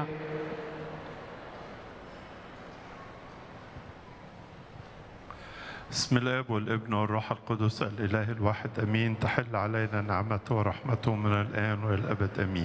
الجميع بسم الاب والابن والروح القدس الاله الواحد امين تحل علينا نعمته ورحمته من الان والى الابد امين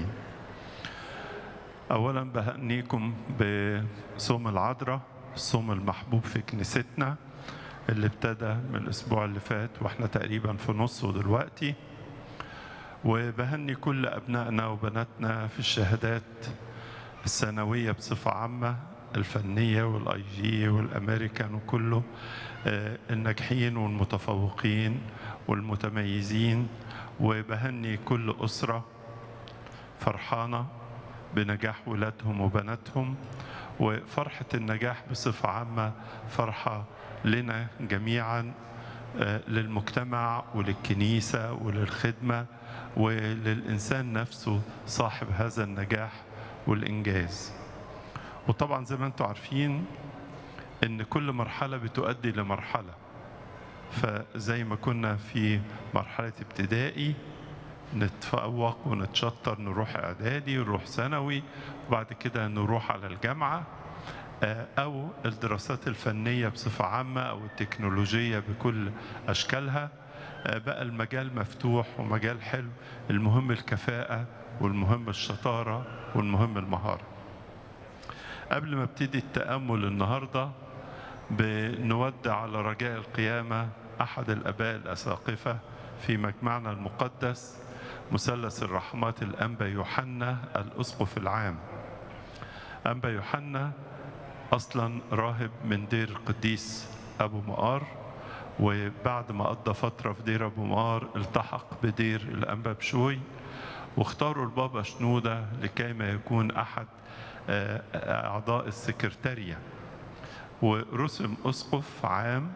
اولا بهنيكم بصوم العذراء الصوم المحبوب في كنيستنا اللي ابتدى من الاسبوع اللي فات واحنا تقريبا في نصه دلوقتي وبهني كل ابنائنا وبناتنا في الشهادات الثانويه بصفه عامه الفنيه والاي جي والامريكان وكله آه، الناجحين والمتفوقين والمتميزين وبهني كل اسره فرحانه بنجاح ولادهم وبناتهم وفرحه النجاح بصفه عامه فرحه لنا جميعا آه، للمجتمع وللكنيسه وللخدمه وللانسان نفسه صاحب هذا النجاح والانجاز وطبعا زي ما انتم عارفين ان كل مرحله بتؤدي لمرحله فزي ما كنا في مرحله ابتدائي نتفوق ونتشطر نروح اعدادي ونروح ثانوي وبعد كده نروح على الجامعه آه، او الدراسات الفنيه بصفه عامه او التكنولوجيه بكل اشكالها آه، بقى المجال مفتوح ومجال حلو المهم الكفاءه والمهم الشطاره والمهم المهاره قبل ما ابتدي التامل النهارده بنودع على رجاء القيامه احد الاباء الاساقفه في مجمعنا المقدس مثلث الرحمات الانبا يوحنا الاسقف العام انبا يوحنا اصلا راهب من دير القديس ابو مقار وبعد ما قضى فتره في دير ابو مقار التحق بدير الانبا بشوي واختاروا البابا شنوده لكي ما يكون احد آه، اعضاء السكرتاريه ورسم اسقف عام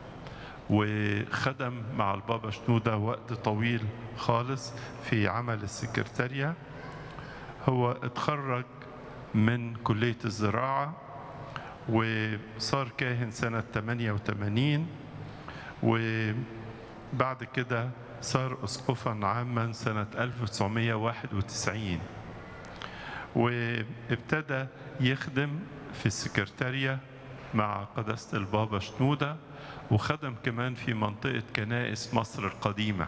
وخدم مع البابا شنودة وقت طويل خالص في عمل السكرتارية هو اتخرج من كلية الزراعة وصار كاهن سنة 88 وبعد كده صار أسقفا عاما سنة 1991 وابتدى يخدم في السكرتارية مع قداسة البابا شنودة وخدم كمان في منطقة كنائس مصر القديمة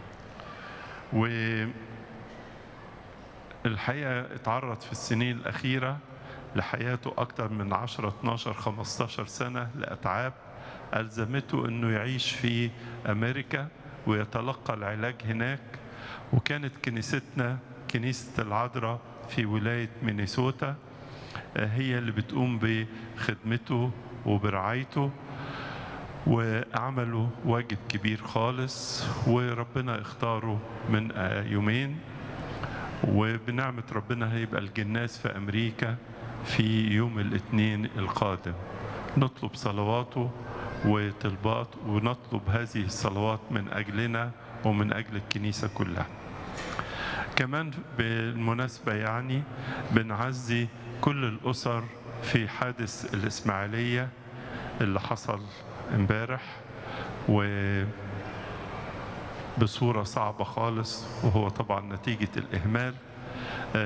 والحقيقة اتعرض في السنين الأخيرة لحياته أكثر من 10 12 15 سنة لأتعاب ألزمته أنه يعيش في أمريكا ويتلقى العلاج هناك وكانت كنيستنا كنيسة العذراء في ولاية مينيسوتا هي اللي بتقوم بخدمته وبرعايته وعملوا واجب كبير خالص وربنا اختاره من آه، يومين وبنعمة ربنا هيبقى الجناس في أمريكا في يوم الاثنين القادم نطلب صلواته وطلبات ونطلب هذه الصلوات من أجلنا ومن أجل الكنيسة كلها كمان بالمناسبة يعني بنعزي كل الأسر في حادث الإسماعيلية اللي حصل امبارح و بصورة صعبة خالص وهو طبعا نتيجة الإهمال